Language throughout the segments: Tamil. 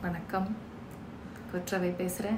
வணக்கம் கொற்றவை பேசுகிறேன்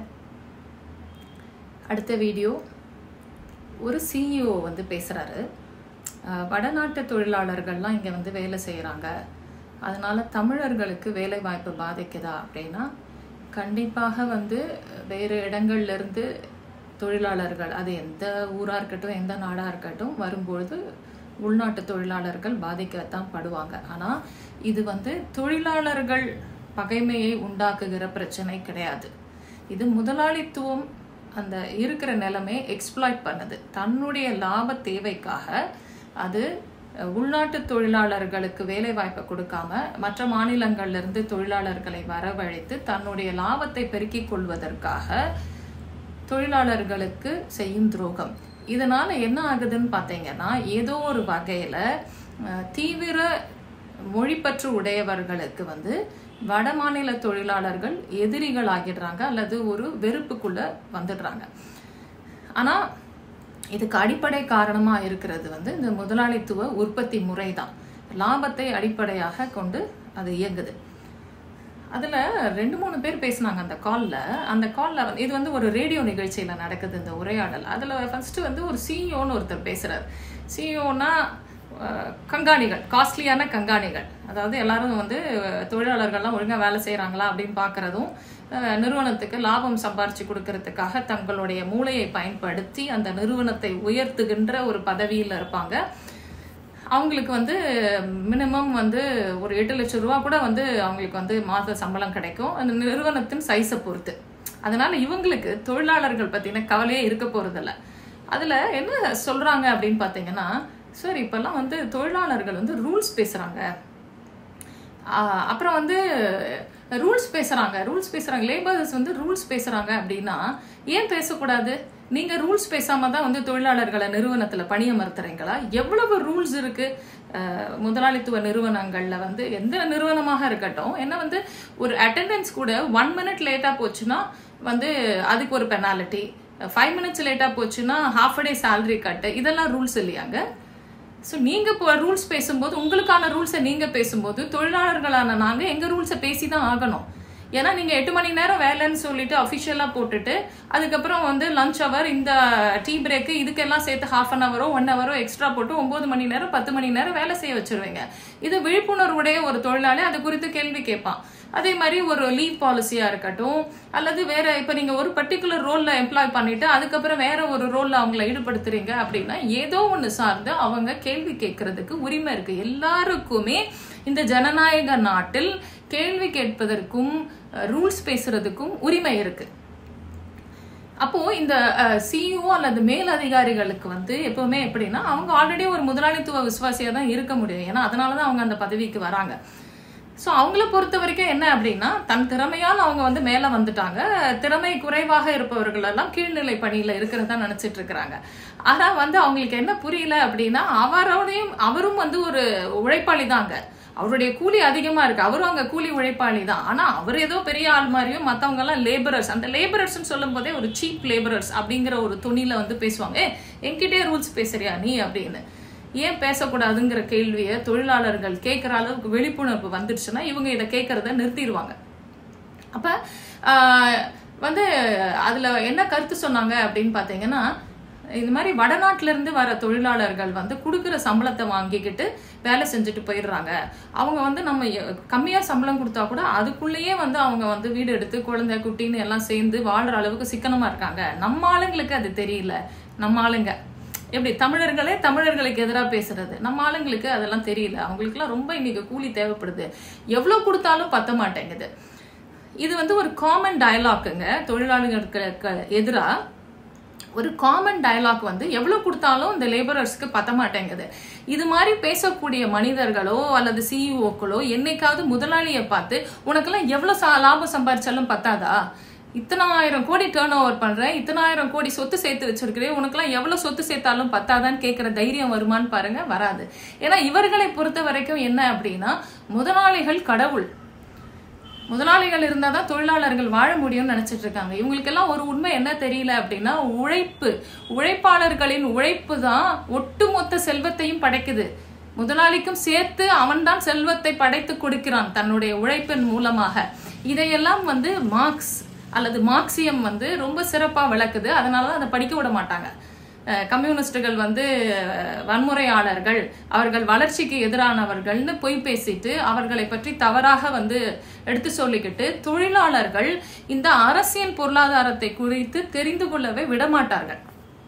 அடுத்த வீடியோ ஒரு சிஇஓ வந்து பேசுகிறாரு வடநாட்டு தொழிலாளர்கள்லாம் இங்கே வந்து வேலை செய்கிறாங்க அதனால தமிழர்களுக்கு வேலை வாய்ப்பு பாதிக்குதா அப்படின்னா கண்டிப்பாக வந்து வேறு இடங்கள்ல இருந்து தொழிலாளர்கள் அது எந்த ஊராக இருக்கட்டும் எந்த நாடாக இருக்கட்டும் வரும்பொழுது உள்நாட்டு தொழிலாளர்கள் பாதிக்கத்தான் படுவாங்க ஆனால் இது வந்து தொழிலாளர்கள் பகைமையை உண்டாக்குகிற பிரச்சனை கிடையாது இது முதலாளித்துவம் அந்த இருக்கிற நிலைமை எக்ஸ்ப்ளாய்ட் பண்ணுது தன்னுடைய லாப தேவைக்காக அது உள்நாட்டு தொழிலாளர்களுக்கு வேலை வாய்ப்பை கொடுக்காம மற்ற மாநிலங்கள்ல இருந்து தொழிலாளர்களை வரவழைத்து தன்னுடைய லாபத்தை பெருக்கிக் கொள்வதற்காக தொழிலாளர்களுக்கு செய்யும் துரோகம் இதனால என்ன ஆகுதுன்னு பார்த்தீங்கன்னா ஏதோ ஒரு வகையில தீவிர மொழிப்பற்று உடையவர்களுக்கு வந்து வட மாநில தொழிலாளர்கள் எதிரிகள் ஆகிடுறாங்க அல்லது ஒரு வெறுப்புக்குள்ள வந்துடுறாங்க ஆனா இதுக்கு அடிப்படை காரணமா இருக்கிறது வந்து இந்த முதலாளித்துவ உற்பத்தி முறை தான் லாபத்தை அடிப்படையாக கொண்டு அது இயங்குது அதில் ரெண்டு மூணு பேர் பேசினாங்க அந்த காலில் அந்த காலில் வந்து இது வந்து ஒரு ரேடியோ நிகழ்ச்சியில் நடக்குது இந்த உரையாடல் அதில் ஃபஸ்ட்டு வந்து ஒரு சிஇஓன்னு ஒருத்தர் பேசுகிறார் சிஇஓனா கங்காணிகள் காஸ்ட்லியான கங்காணிகள் அதாவது எல்லாரும் வந்து தொழிலாளர்கள்லாம் ஒழுங்காக வேலை செய்கிறாங்களா அப்படின்னு பார்க்குறதும் நிறுவனத்துக்கு லாபம் சம்பாரிச்சு கொடுக்கறதுக்காக தங்களுடைய மூளையை பயன்படுத்தி அந்த நிறுவனத்தை உயர்த்துகின்ற ஒரு பதவியில் இருப்பாங்க அவங்களுக்கு வந்து மினிமம் வந்து ஒரு எட்டு லட்சம் ரூபா கூட வந்து அவங்களுக்கு வந்து மாத சம்பளம் கிடைக்கும் அந்த நிறுவனத்தின் சைஸை பொறுத்து அதனால இவங்களுக்கு தொழிலாளர்கள் பற்றின கவலையே இருக்க போகிறதில்ல அதில் என்ன சொல்கிறாங்க அப்படின்னு பார்த்தீங்கன்னா சார் இப்போல்லாம் வந்து தொழிலாளர்கள் வந்து ரூல்ஸ் பேசுகிறாங்க அப்புறம் வந்து ரூல்ஸ் பேசுகிறாங்க ரூல்ஸ் பேசுகிறாங்க லேபர்ஸ் வந்து ரூல்ஸ் பேசுகிறாங்க அப்படின்னா ஏன் பேசக்கூடாது நீங்கள் ரூல்ஸ் பேசாமல் தான் வந்து தொழிலாளர்களை நிறுவனத்தில் பணியமர்த்துறீங்களா எவ்வளவு ரூல்ஸ் இருக்குது முதலாளித்துவ நிறுவனங்களில் வந்து எந்த நிறுவனமாக இருக்கட்டும் என்ன வந்து ஒரு அட்டெண்டன்ஸ் கூட ஒன் மினிட் லேட்டாக போச்சுன்னா வந்து அதுக்கு ஒரு பெனாலிட்டி ஃபைவ் மினிட்ஸ் லேட்டாக போச்சுன்னா ஹாஃப் டே சேலரி கட்டு இதெல்லாம் ரூல்ஸ் இல்லையாங்க ஸோ நீங்கள் இப்போ ரூல்ஸ் பேசும்போது உங்களுக்கான ரூல்ஸை நீங்கள் பேசும்போது தொழிலாளர்களான நாங்கள் எங்கள் ரூல்ஸை பேசி தான் ஆகணும் ஏன்னா நீங்கள் எட்டு மணி நேரம் வேலைன்னு சொல்லிட்டு அஃபிஷியலாக போட்டுட்டு அதுக்கப்புறம் வந்து லஞ்ச் ஹவர் இந்த டீ பிரேக்கு இதுக்கெல்லாம் சேர்த்து ஹாஃப் அன் ஹவரோ ஒன் ஹவரோ எக்ஸ்ட்ரா போட்டு ஒம்பது மணி நேரம் பத்து மணி நேரம் வேலை செய்ய வச்சிருவீங்க இது விழிப்புணர்வுடைய ஒரு தொழிலாளி அது குறித்து கேள்வி கேட்பான் அதே மாதிரி ஒரு லீவ் பாலிசியா இருக்கட்டும் அல்லது வேற இப்ப நீங்க ஒரு பர்டிகுலர் ரோல்ல எம்ப்ளாய் பண்ணிட்டு அதுக்கப்புறம் வேற ஒரு ரோல்ல அவங்கள ஈடுபடுத்துறீங்க அப்படின்னா ஏதோ ஒண்ணு சார்ந்து அவங்க கேள்வி கேட்கறதுக்கு உரிமை இருக்கு எல்லாருக்குமே இந்த ஜனநாயக நாட்டில் கேள்வி கேட்பதற்கும் ரூல்ஸ் பேசுறதுக்கும் உரிமை இருக்கு அப்போ இந்த சிஇஓ அல்லது மேல் அதிகாரிகளுக்கு வந்து எப்பவுமே எப்படின்னா அவங்க ஆல்ரெடி ஒரு முதலாளித்துவ விசுவாசியா தான் இருக்க முடியும் ஏன்னா அதனாலதான் அவங்க அந்த பதவிக்கு வராங்க ஸோ அவங்கள பொறுத்த வரைக்கும் என்ன அப்படின்னா தன் திறமையால் அவங்க வந்து மேலே வந்துட்டாங்க திறமை குறைவாக இருப்பவர்கள் எல்லாம் கீழ்நிலை பணியில் இருக்கிறதா நினச்சிட்டு இருக்கிறாங்க ஆனால் வந்து அவங்களுக்கு என்ன புரியல அப்படின்னா அவரோடையும் அவரும் வந்து ஒரு உழைப்பாளி தாங்க அவருடைய கூலி அதிகமா இருக்கு அவரும் அங்க கூலி உழைப்பாளி தான் ஆனா அவர் ஏதோ பெரிய ஆள் மாதிரியும் மத்தவங்க எல்லாம் லேபரர்ஸ் அந்த லேபரர்ஸ் சொல்லும் போதே ஒரு சீப் லேபரர்ஸ் அப்படிங்கிற ஒரு துணியில வந்து பேசுவாங்க ஏ என்கிட்டே ரூல்ஸ் பேசுறியா நீ அப்படின்னு ஏன் பேசக்கூடாதுங்கிற கேள்வியை தொழிலாளர்கள் கேட்குற அளவுக்கு விழிப்புணர்வு வந்துடுச்சுன்னா இவங்க இதை கேட்கறத நிறுத்திடுவாங்க அப்ப வந்து அதுல என்ன கருத்து சொன்னாங்க அப்படின்னு பாத்தீங்கன்னா இந்த மாதிரி வடநாட்டுல இருந்து வர தொழிலாளர்கள் வந்து கொடுக்குற சம்பளத்தை வாங்கிக்கிட்டு வேலை செஞ்சுட்டு போயிடுறாங்க அவங்க வந்து நம்ம கம்மியா சம்பளம் கொடுத்தா கூட அதுக்குள்ளேயே வந்து அவங்க வந்து வீடு எடுத்து குழந்தை குட்டின்னு எல்லாம் சேர்ந்து வாழ்ற அளவுக்கு சிக்கனமா இருக்காங்க நம்ம ஆளுங்களுக்கு அது தெரியல நம்ம ஆளுங்க எப்படி தமிழர்களே தமிழர்களுக்கு எதிராக பேசுறது நம்ம ஆளுங்களுக்கு அதெல்லாம் தெரியல அவங்களுக்குலாம் ரொம்ப இன்னைக்கு கூலி தேவைப்படுது எவ்வளோ கொடுத்தாலும் பத்த மாட்டேங்குது இது வந்து ஒரு காமன் டயலாக்குங்க தொழிலாளர்களுக்கு எதிராக ஒரு காமன் டயலாக் வந்து எவ்வளோ கொடுத்தாலும் இந்த லேபரர்ஸ்க்கு பத்த மாட்டேங்குது இது மாதிரி பேசக்கூடிய மனிதர்களோ அல்லது சிஇஓக்களோ என்னைக்காவது முதலாளியை பார்த்து உனக்கெல்லாம் எவ்வளோ சா லாபம் சம்பாரிச்சாலும் பத்தாதா இத்தனாயிரம் கோடி டேர்ன் ஓவர் பண்றேன் இத்தனாயிரம் கோடி சொத்து சேர்த்து வச்சிருக்கிறேன் உனக்கெல்லாம் எவ்வளவு சொத்து சேர்த்தாலும் பத்தாதான்னு கேட்கிற தைரியம் வருமானு பாருங்க வராது ஏன்னா இவர்களை பொறுத்த வரைக்கும் என்ன அப்படின்னா முதலாளிகள் கடவுள் முதலாளிகள் இருந்தால் தான் தொழிலாளர்கள் வாழ முடியும்னு நினைச்சிட்டு இருக்காங்க இவங்களுக்கெல்லாம் ஒரு உண்மை என்ன தெரியல அப்படின்னா உழைப்பு உழைப்பாளர்களின் உழைப்பு தான் ஒட்டுமொத்த செல்வத்தையும் படைக்குது முதலாளிக்கும் சேர்த்து அவன்தான் செல்வத்தை படைத்து கொடுக்கிறான் தன்னுடைய உழைப்பின் மூலமாக இதையெல்லாம் வந்து மார்க்ஸ் அல்லது மார்க்சியம் வந்து ரொம்ப சிறப்பா விளக்குது அதனால தான் அதை படிக்க விட மாட்டாங்க அஹ் கம்யூனிஸ்டுகள் வந்து அஹ், வன்முறையாளர்கள் அவர்கள் வளர்ச்சிக்கு எதிரானவர்கள்னு பொய் பேசிட்டு அவர்களை பற்றி தவறாக வந்து எடுத்து சொல்லிக்கிட்டு தொழிலாளர்கள் இந்த அரசியல் பொருளாதாரத்தை குறித்து தெரிந்து கொள்ளவே விடமாட்டார்கள்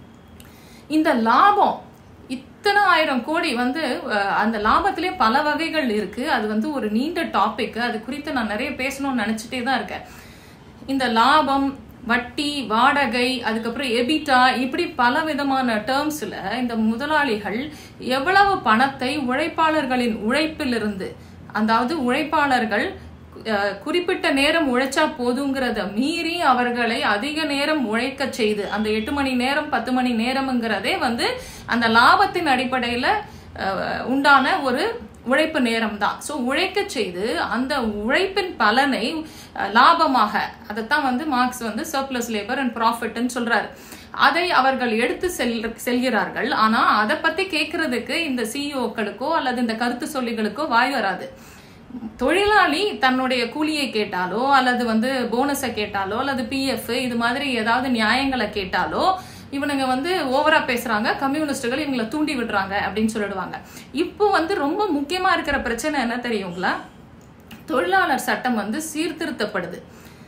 இந்த லாபம் இத்தனை ஆயிரம் கோடி வந்து அஹ், அந்த லாபத்திலே பல வகைகள் இருக்கு அது வந்து ஒரு நீண்ட டாபிக் அது குறித்து நான் நிறைய பேசணும்னு நினைச்சிட்டே தான் இருக்கேன் இந்த லாபம் வட்டி வாடகை அதுக்கப்புறம் எபிட்டா இப்படி பல விதமான டேர்ம்ஸ்ல இந்த முதலாளிகள் எவ்வளவு பணத்தை உழைப்பாளர்களின் உழைப்பிலிருந்து அதாவது உழைப்பாளர்கள் அஹ், குறிப்பிட்ட நேரம் உழைச்சா போதுங்கிறத மீறி அவர்களை அதிக நேரம் உழைக்க செய்து அந்த எட்டு மணி நேரம் பத்து மணி நேரம்ங்கிறதே வந்து அந்த லாபத்தின் அடிப்படையில அஹ், உண்டான ஒரு உழைப்பு நேரம் தான் ஸோ உழைக்க செய்து அந்த உழைப்பின் பலனை அஹ், லாபமாக அதைத்தான் வந்து மார்க்ஸ் வந்து சர்ப்ளஸ் லேபர் அண்ட் ப்ராஃபிட்னு சொல்றாரு அதை அவர்கள் எடுத்து செல் செல்கிறார்கள் ஆனா அதை பத்தி கேட்கறதுக்கு இந்த சிஇஓக்களுக்கோ அல்லது இந்த கருத்து சொல்லிகளுக்கோ வாய் வராது தொழிலாளி தன்னுடைய கூலியை கேட்டாலோ அல்லது வந்து போனஸை கேட்டாலோ அல்லது பிஎஃப் இது மாதிரி ஏதாவது நியாயங்களை கேட்டாலோ இவனுங்க வந்து ஓவரா பேசுறாங்க கம்யூனிஸ்டுகள் இவங்களை தூண்டி விடுறாங்க அப்படின்னு சொல்லிடுவாங்க இப்போ வந்து ரொம்ப முக்கியமா இருக்கிற பிரச்சனை என்ன தெரியுங்களா தொழிலாளர் சட்டம் வந்து சீர்திருத்தப்படுது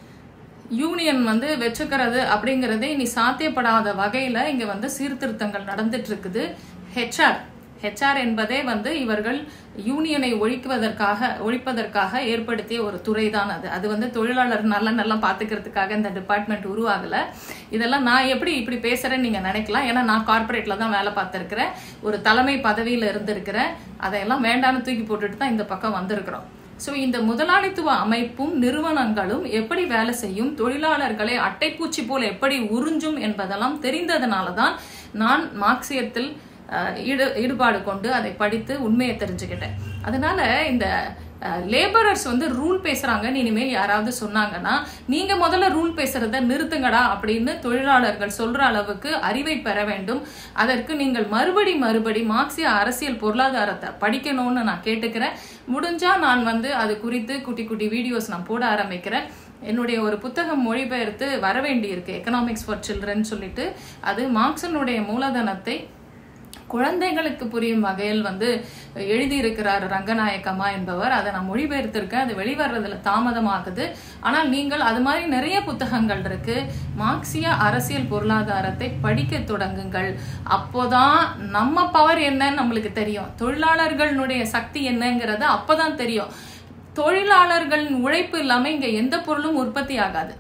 யூனியன் வந்து வச்சுக்கிறது அப்படிங்கறதே இனி சாத்தியப்படாத வகையில இங்க வந்து சீர்திருத்தங்கள் நடந்துட்டு இருக்குது ஹெச்ஆர் ஹெச்ஆர் என்பதே வந்து இவர்கள் யூனியனை ஒழிக்குவதற்காக ஒழிப்பதற்காக ஏற்படுத்திய ஒரு துறை தான் அது அது வந்து தொழிலாளர் நல்ல நல்லா பாத்துக்கிறதுக்காக இந்த டிபார்ட்மெண்ட் உருவாகல இதெல்லாம் நான் எப்படி இப்படி பேசுறேன்னு நீங்க நினைக்கலாம் ஏன்னா நான் கார்ப்பரேட்ல தான் வேலை பார்த்திருக்கிறேன் ஒரு தலைமை பதவியில இருந்திருக்கிறேன் அதையெல்லாம் வேண்டாம்னு தூக்கி போட்டுட்டு தான் இந்த பக்கம் வந்திருக்கிறோம் ஸோ இந்த முதலாளித்துவ அமைப்பும் நிறுவனங்களும் எப்படி வேலை செய்யும் தொழிலாளர்களை அட்டைப்பூச்சி போல் எப்படி உறிஞ்சும் என்பதெல்லாம் தெரிந்ததனால தான் நான் மார்க்சியத்தில் அஹ், ஈடு ஈடுபாடு கொண்டு அதை படித்து உண்மையை தெரிஞ்சுக்கிட்டேன் அதனால இந்த லேபரர்ஸ் வந்து ரூல் பேசுறாங்கன்னு இனிமேல் யாராவது சொன்னாங்கன்னா நீங்க முதல்ல ரூல் பேசுறத நிறுத்துங்கடா அப்படின்னு தொழிலாளர்கள் சொல்ற அளவுக்கு அறிவை பெற வேண்டும் அதற்கு நீங்கள் மறுபடி மறுபடி மார்க்சிய அரசியல் பொருளாதாரத்தை படிக்கணும்னு நான் கேட்டுக்கிறேன் முடிஞ்சா நான் வந்து அது குறித்து குட்டி குட்டி வீடியோஸ் நான் போட ஆரம்பிக்கிறேன் என்னுடைய ஒரு புத்தகம் மொழிபெயர்த்து வர வேண்டியிருக்கு எக்கனாமிக்ஸ் ஃபார் சில்ட்ரன் சொல்லிட்டு அது மார்க்சனுடைய மூலதனத்தை குழந்தைகளுக்கு புரியும் வகையில் வந்து எழுதியிருக்கிறார் ரங்கநாயக்கம்மா என்பவர் அதை நான் மொழிபெயர்த்திருக்கேன் அது வெளிவர்றதுல தாமதமாகுது ஆனால் நீங்கள் அது மாதிரி நிறைய புத்தகங்கள் இருக்கு மார்க்சிய அரசியல் பொருளாதாரத்தை படிக்க தொடங்குங்கள் அப்போதான் நம்ம பவர் என்னன்னு நம்மளுக்கு தெரியும் தொழிலாளர்களுடைய சக்தி என்னங்கிறது அப்பதான் தெரியும் தொழிலாளர்களின் உழைப்பு இல்லாம இங்க எந்த பொருளும் உற்பத்தி ஆகாது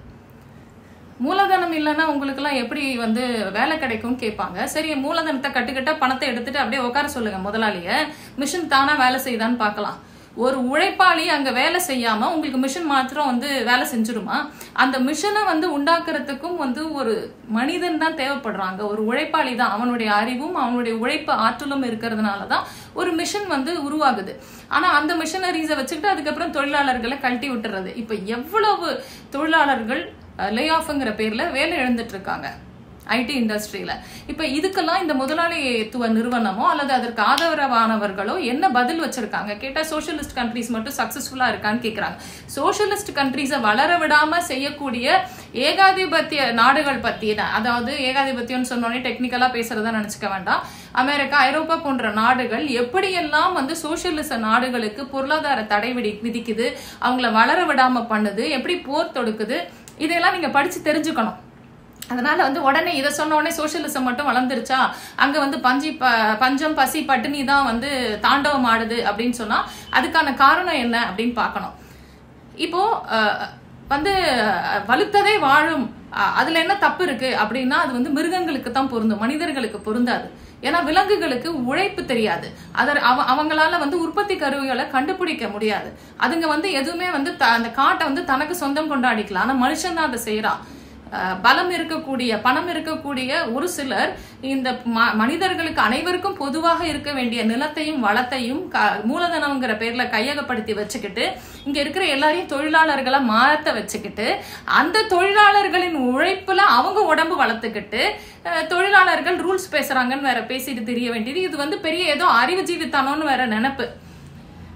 மூலதனம் இல்லைன்னா உங்களுக்குலாம் எப்படி வந்து வேலை கிடைக்கும்னு கேட்பாங்க சரி மூலதனத்தை கட்டுக்கிட்ட பணத்தை எடுத்துட்டு அப்படியே உட்கார சொல்லுங்க முதலாளிய மிஷின் தானா வேலை செய்யுதான்னு பார்க்கலாம் ஒரு உழைப்பாளி அங்க வேலை செய்யாம உங்களுக்கு மிஷின் மாத்திரம் வந்து வேலை செஞ்சிருமா அந்த மிஷினை வந்து உண்டாக்குறதுக்கும் வந்து ஒரு மனிதன் தான் தேவைப்படுறாங்க ஒரு உழைப்பாளி தான் அவனுடைய அறிவும் அவனுடைய உழைப்பு ஆற்றலும் இருக்கிறதுனால தான் ஒரு மிஷின் வந்து உருவாகுது ஆனா அந்த மிஷினரிஸை வச்சுக்கிட்டு அதுக்கப்புறம் தொழிலாளர்களை கழட்டி விட்டுறது இப்ப எவ்வளவு தொழிலாளர்கள் லே ஆஃப்ங்கிற பேர்ல வேலை இழந்துட்டு இருக்காங்க ஐடி இண்டஸ்ட்ரியில இப்ப இதுக்கெல்லாம் இந்த முதலாளித்துவ நிறுவனமோ அல்லது அதற்கு ஆதரவானவர்களோ என்ன பதில் வச்சிருக்காங்க கேட்டா சோஷியலிஸ்ட் கண்ட்ரிஸ் மட்டும் சக்சஸ்ஃபுல்லா இருக்கான்னு கேக்குறாங்க சோஷியலிஸ்ட் கண்ட்ரிஸை வளர விடாம செய்யக்கூடிய ஏகாதிபத்திய நாடுகள் பத்தின அதாவது ஏகாதிபத்தியம்னு சொன்னோடனே டெக்னிக்கலா பேசுறதா நினைச்சுக்க வேண்டாம் அமெரிக்கா ஐரோப்பா போன்ற நாடுகள் எப்படியெல்லாம் வந்து சோசியலிச நாடுகளுக்கு பொருளாதார தடை விதி விதிக்குது அவங்கள வளர விடாம பண்ணுது எப்படி போர் தொடுக்குது இதையெல்லாம் நீங்க படிச்சு தெரிஞ்சுக்கணும் அதனால வந்து உடனே இதை சொன்ன உடனே சோசியலிசம் மட்டும் வளர்ந்துருச்சா அங்க வந்து பஞ்சி ப பஞ்சம் பசி பட்டினி தான் வந்து தாண்டவம் ஆடுது அப்படின்னு சொன்னா அதுக்கான காரணம் என்ன அப்படின்னு பார்க்கணும் இப்போ அஹ், வந்து அஹ், வலுத்ததே வாழும் அஹ், அதுல என்ன தப்பு இருக்கு அப்படின்னா அது வந்து மிருகங்களுக்கு தான் பொருந்தும் மனிதர்களுக்கு பொருந்தாது ஏன்னா விலங்குகளுக்கு உழைப்பு தெரியாது அதர் அவ அவங்களால வந்து உற்பத்தி கருவிகளை கண்டுபிடிக்க முடியாது அதுங்க வந்து எதுவுமே வந்து த- அந்த காட்டை வந்து தனக்கு சொந்தம் கொண்டாடிக்கலாம் ஆனா மனுஷன் தான் அதை செய்யறான் அஹ் பலம் இருக்கக்கூடிய பணம் இருக்கக்கூடிய ஒரு சிலர் இந்த ம- மனிதர்களுக்கு அனைவருக்கும் பொதுவாக இருக்க வேண்டிய நிலத்தையும் வளத்தையும் க- மூலதனம்ங்கிற பேர்ல கையகப்படுத்தி வச்சுக்கிட்டு இங்க இருக்கிற எல்லாரையும் தொழிலாளர்களை மாத்த வச்சுக்கிட்டு அந்த தொழிலாளர்களின் உழைப்புல அவங்க உடம்பு வளர்த்துக்கிட்டு அஹ், தொழிலாளர்கள் ரூல்ஸ் பேசுறாங்கன்னு வேற பேசிட்டு தெரிய வேண்டியது இது வந்து பெரிய ஏதோ அறிவு ஜீவித்தானோன்னு வேற நினைப்பு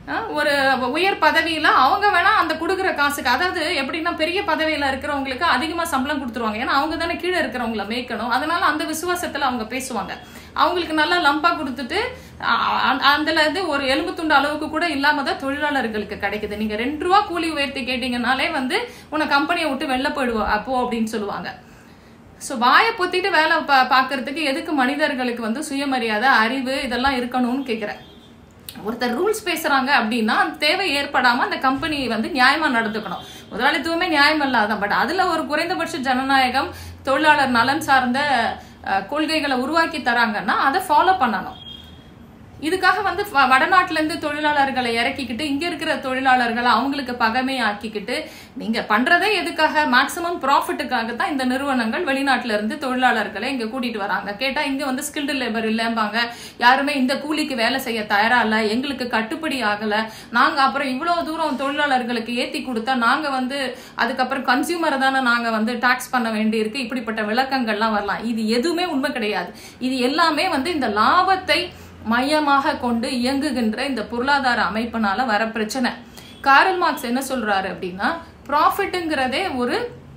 அஹ், ஒரு உயர் பதவியில அவங்க வேணா அந்த கொடுக்குற காசுக்கு அதாவது எப்படின்னா பெரிய பதவியில இருக்கிறவங்களுக்கு அதிகமா சம்பளம் கொடுத்துருவாங்க ஏன்னா அவங்க தானே கீழே இருக்கிறவங்கள மேய்க்கணும் அதனால அந்த விசுவாசத்துல அவங்க பேசுவாங்க அவங்களுக்கு நல்லா லம்பா கொடுத்துட்டு அ- அ- அதுல இருந்து ஒரு எலும்பு துண்டு அளவுக்கு கூட இல்லாம தான் தொழிலாளர்களுக்கு கிடைக்குது நீங்க ரெண்டு ரூபா கூலி உயர்த்தி கேட்டீங்கனாலே வந்து உன்னை கம்பெனியை விட்டு வெளில போயிடுவோம் அப்போ அப்படின்னு சொல்லுவாங்க ஸோ வாயை பொத்திட்டு வேலை பா பார்க்கறதுக்கு எதுக்கு மனிதர்களுக்கு வந்து சுயமரியாதை அறிவு இதெல்லாம் இருக்கணும்னு கேட்குறேன் ஒருத்தர் ரூல்ஸ் பேசுறாங்க அப்படின்னா அந்த தேவை ஏற்படாம அந்த கம்பெனி வந்து நியாயமா நடந்துக்கணும் முதலாளித்துவமே நியாயம் இல்லாதான் பட் அதுல ஒரு குறைந்தபட்ச ஜனநாயகம் தொழிலாளர் நலன் சார்ந்த அஹ், கொள்கைகளை உருவாக்கி தராங்கன்னா அதை ஃபாலோ பண்ணணும் இதுக்காக வந்து வ- வடநாட்டுல இருந்து தொழிலாளர்களை இறக்கிக்கிட்டு இங்க இருக்கிற தொழிலாளர்களை அவங்களுக்கு பகமை ஆக்கிக்கிட்டு நீங்க பண்றதே எதுக்காக மேக்சிமம் ப்ராஃபிட்டுக்காக தான் இந்த நிறுவனங்கள் வெளிநாட்டுல இருந்து தொழிலாளர்களை இங்க கூட்டிட்டு வராங்க கேட்டா இங்க வந்து ஸ்கில்டு லேபர் இல்லம்பாங்க யாருமே இந்த கூலிக்கு வேலை செய்ய தயாரா இல்ல எங்களுக்கு கட்டுப்படி ஆகல நாங்க அப்புறம் இவ்வளவு தூரம் தொழிலாளர்களுக்கு ஏத்தி கொடுத்தா நாங்க வந்து அதுக்கப்புறம் கன்சியூமரை தானே நாங்க வந்து டாக்ஸ் பண்ண வேண்டி இருக்கு இப்படிப்பட்ட விளக்கங்கள்லாம் வரலாம் இது எதுவுமே உண்மை கிடையாது இது எல்லாமே வந்து இந்த லாபத்தை மையமாக கொண்டு இயங்குகின்ற இந்த பொருளாதார அமைப்பினால வர பிரச்சனை காரல் மார்க்ஸ் என்ன சொல்றாரு அப்படின்னா ப்ராஃபிட்டுங்கிறதே ஒரு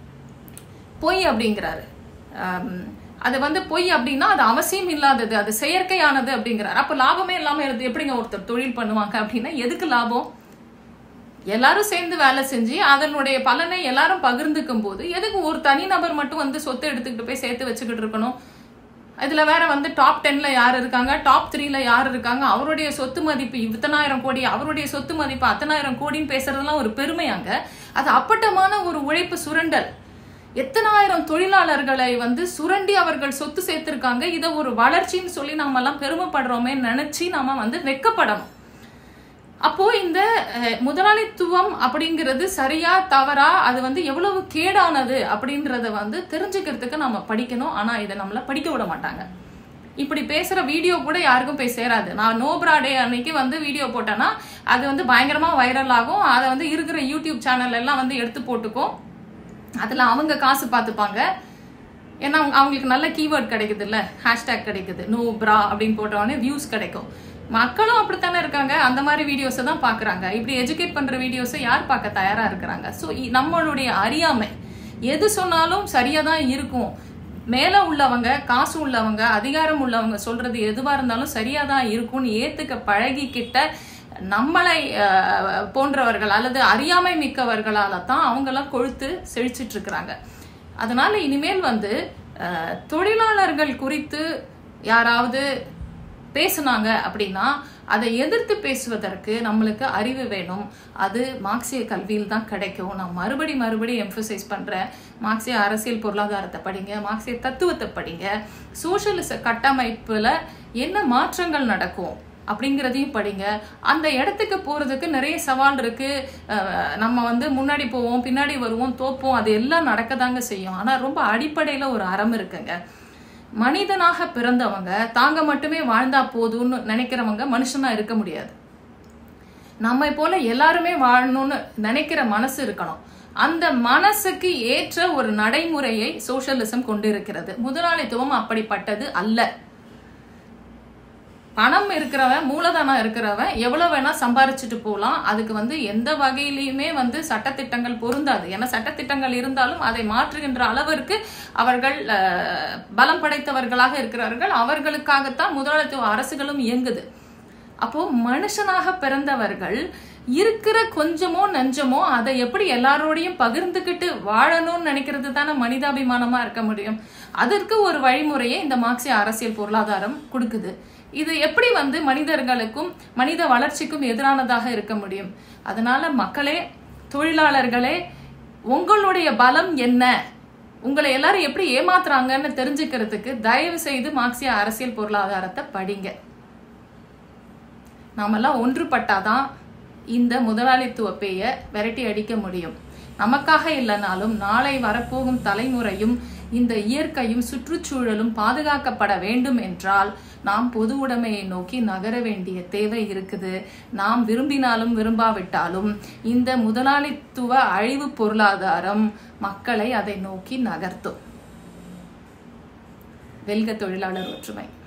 பொய் அப்படிங்கிறாரு ஆம், அது வந்து பொய் அப்படின்னா அது அவசியம் இல்லாதது அது செயற்கையானது அப்படிங்கிறாரு அப்ப லாபமே இல்லாம இருந்து எப்படிங்க ஒருத்தர் தொழில் பண்ணுவாங்க அப்படின்னா எதுக்கு லாபம் எல்லாரும் சேர்ந்து வேலை செஞ்சு அதனுடைய பலனை எல்லாரும் பகிர்ந்துக்கும் போது எதுக்கு ஒரு தனிநபர் மட்டும் வந்து சொத்தை எடுத்துக்கிட்டு போய் சேர்த்து வச்சுக்கிட்டு இருக்கணும் இதுல வேற வந்து டாப் டென்ல யார் இருக்காங்க டாப் த்ரீல யார் இருக்காங்க அவருடைய சொத்து மதிப்பு இத்தனாயிரம் கோடி அவருடைய சொத்து மதிப்பு அத்தனாயிரம் கோடின்னு பேசுறதெல்லாம் ஒரு பெருமையாங்க அது அப்பட்டமான ஒரு உழைப்பு சுரண்டல் எத்தனாயிரம் தொழிலாளர்களை வந்து சுரண்டி அவர்கள் சொத்து சேர்த்திருக்காங்க இதை ஒரு வளர்ச்சின்னு சொல்லி நாம எல்லாம் பெருமைப்படுறோமே நினைச்சு நாம வந்து வெக்கப்படணும் அப்போ இந்த அஹ், முதலாளித்துவம் அப்படிங்கிறது சரியா தவறா அது வந்து எவ்வளவு கேடானது அப்படின்றத வந்து தெரிஞ்சுக்கிறதுக்கு நம்ம படிக்கணும் ஆனா இதை நம்மள படிக்க விட மாட்டாங்க இப்படி பேசுற வீடியோ கூட யாருக்கும் போய் சேராது நான் நோப்ரா டே அன்னைக்கு வந்து வீடியோ போட்டேன்னா அது வந்து பயங்கரமா வைரல் ஆகும் அதை வந்து இருக்கிற யூடியூப் சேனல் எல்லாம் வந்து எடுத்து போட்டுக்கும் அதுல அவங்க காசு பார்த்துப்பாங்க ஏன்னா அவங்க- அவங்களுக்கு நல்ல கீவேர்ட் கிடைக்குது இல்ல ஹேஷ்டேக் கிடைக்குது நோ பிரா அப்படின்னு போட்ட உடனே வியூஸ் கிடைக்கும் மக்களும் அப்படித்தானே இருக்காங்க அந்த மாதிரி வீடியோஸை தான் பார்க்கறாங்க இப்படி எஜுகேட் பண்ற வீடியோஸை யார் பார்க்க தயாரா இருக்கிறாங்க ஸோ நம்மளுடைய அறியாமை எது சொன்னாலும் சரியா தான் இருக்கும் மேல உள்ளவங்க காசு உள்ளவங்க அதிகாரம் உள்ளவங்க சொல்றது எதுவா இருந்தாலும் சரியா தான் இருக்கும்னு ஏத்துக்க பழகிக்கிட்ட நம்மளை அஹ், போன்றவர்கள் அல்லது அறியாமை மிக்கவர்களால தான் அவங்கெல்லாம் கொழுத்து செழிச்சிட்டு இருக்கிறாங்க அதனால இனிமேல் வந்து அஹ், தொழிலாளர்கள் குறித்து யாராவது பேசுனாங்க அப்படின்னா அதை எதிர்த்து பேசுவதற்கு நம்மளுக்கு அறிவு வேணும் அது மார்க்சிய கல்வியில் தான் கிடைக்கும் நான் மறுபடி மறுபடி எம்ஃபசைஸ் பண்றேன் மார்க்சிய அரசியல் பொருளாதாரத்தை படிங்க மார்க்சிய தத்துவத்தை படிங்க சோஷலிச கட்டமைப்புல என்ன மாற்றங்கள் நடக்கும் அப்படிங்கிறதையும் படிங்க அந்த இடத்துக்கு போறதுக்கு நிறைய சவால் இருக்கு அஹ் நம்ம வந்து முன்னாடி போவோம் பின்னாடி வருவோம் தோப்போம் அது எல்லாம் நடக்கதாங்க செய்யும் ஆனா ரொம்ப அடிப்படையில ஒரு அறம் இருக்குங்க மனிதனாக பிறந்தவங்க தாங்க மட்டுமே வாழ்ந்தா போதும்னு நினைக்கிறவங்க மனுஷனா இருக்க முடியாது நம்மை போல எல்லாருமே வாழணும்னு நினைக்கிற மனசு இருக்கணும் அந்த மனசுக்கு ஏற்ற ஒரு நடைமுறையை சோஷலிசம் கொண்டிருக்கிறது முதலாளித்துவம் அப்படிப்பட்டது அல்ல பணம் இருக்கிறவன் மூலதனம் இருக்கிறவன் எவ்வளவு வேணா சம்பாரிச்சுட்டு போகலாம் அதுக்கு வந்து எந்த வகையிலையுமே வந்து சட்டத்திட்டங்கள் பொருந்தாது ஏன்னா சட்டத்திட்டங்கள் இருந்தாலும் அதை மாற்றுகின்ற அளவிற்கு அவர்கள் அஹ், பலம் படைத்தவர்களாக இருக்கிறார்கள் அவர்களுக்காகத்தான் முதலாளித்துவ அரசுகளும் இயங்குது அப்போ மனுஷனாக பிறந்தவர்கள் இருக்கிற கொஞ்சமோ நஞ்சமோ அதை எப்படி எல்லாரோடையும் பகிர்ந்துக்கிட்டு வாழணும்னு நினைக்கிறது தானே மனிதாபிமானமா இருக்க முடியும் அதற்கு ஒரு வழிமுறையை இந்த மார்க்சிய அரசியல் பொருளாதாரம் கொடுக்குது இது எப்படி வந்து மனிதர்களுக்கும் மனித வளர்ச்சிக்கும் எதிரானதாக இருக்க முடியும் அதனால மக்களே தொழிலாளர்களே உங்களுடைய பலம் என்ன உங்களை எல்லாரும் எப்படி ஏமாத்துறாங்கன்னு தெரிஞ்சுக்கிறதுக்கு தயவு செய்து மார்க்சிய அரசியல் பொருளாதாரத்தை படிங்க நாமெல்லாம் ஒன்றுபட்டாதான் இந்த முதலாளித்துவ பேய விரட்டி அடிக்க முடியும் நமக்காக இல்லைனாலும் நாளை வரப்போகும் தலைமுறையும் இந்த இயற்கையும் சுற்றுச்சூழலும் பாதுகாக்கப்பட வேண்டும் என்றால் நாம் பொது உடைமையை நோக்கி நகர வேண்டிய தேவை இருக்குது நாம் விரும்பினாலும் விரும்பாவிட்டாலும் இந்த முதலாளித்துவ அழிவு பொருளாதாரம் மக்களை அதை நோக்கி நகர்த்தும் வெல்க தொழிலாளர் ஒற்றுமை